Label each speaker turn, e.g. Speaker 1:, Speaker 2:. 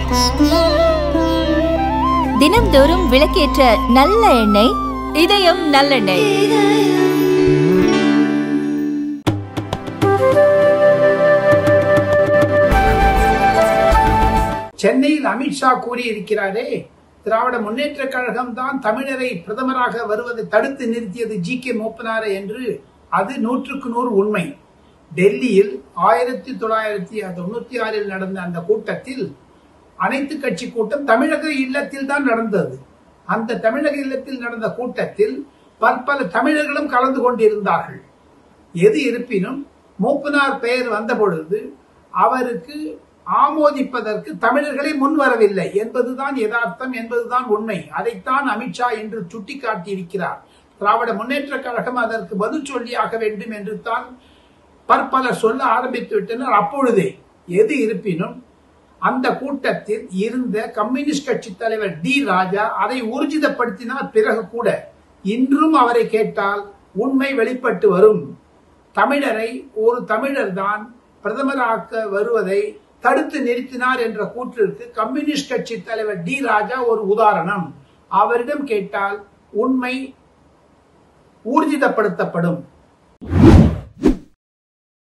Speaker 1: தினம்தோறும் விளக்கேற்ற நல்ல எண்ணெய் இதயம் நல்லெண்ணெய்
Speaker 2: சென்னையில் அமித்ஷா கூறியிருக்கிறாரே திராவிட முன்னேற்ற கழகம் தான் தமிழரை பிரதமராக வருவதை தடுத்து நிறுத்தியது ஜி கே மூப்பனாரே என்று அது நூற்றுக்கு நூறு உண்மை டெல்லியில் ஆயிரத்தி தொள்ளாயிரத்தி தொண்ணூத்தி ஆறில் நடந்த அந்த கூட்டத்தில் அனைத்து கட்சி கூட்டம் தமிழக இல்லத்தில் தான் நடந்தது அந்த தமிழக இல்லத்தில் நடந்த கூட்டத்தில் பற்பல தமிழர்களும் கலந்து கொண்டிருந்தார்கள் எது இருப்பினும் மூப்பனார் பெயர் வந்த பொழுது அவருக்கு ஆமோதிப்பதற்கு தமிழர்களே முன்வரவில்லை என்பதுதான் யதார்த்தம் என்பதுதான் உண்மை அதைத்தான் அமித்ஷா என்று சுட்டிக்காட்டியிருக்கிறார் திராவிட முன்னேற்ற கழகம் அதற்கு பதில் சொல்லியாக வேண்டும் என்று தான் பற்பலர் சொல்ல ஆரம்பித்து விட்டனர் அப்பொழுதே எது இருப்பினும் அந்த கூட்டத்தில் இருந்த கம்யூனிஸ்ட் கட்சி தலைவர் டி ராஜா அதை ஊர்ஜிதப்படுத்தினார் பிறகு கூட இன்றும் அவரை கேட்டால் உண்மை வெளிப்பட்டு வரும் தமிழரை ஒரு தமிழர் தான் பிரதமராக்க வருவதை தடுத்து நிறுத்தினார் என்ற கூற்றிற்கு கம்யூனிஸ்ட் கட்சி தலைவர் டி ராஜா ஒரு உதாரணம் அவரிடம் கேட்டால் உண்மை ஊர்ஜிதப்படுத்தப்படும்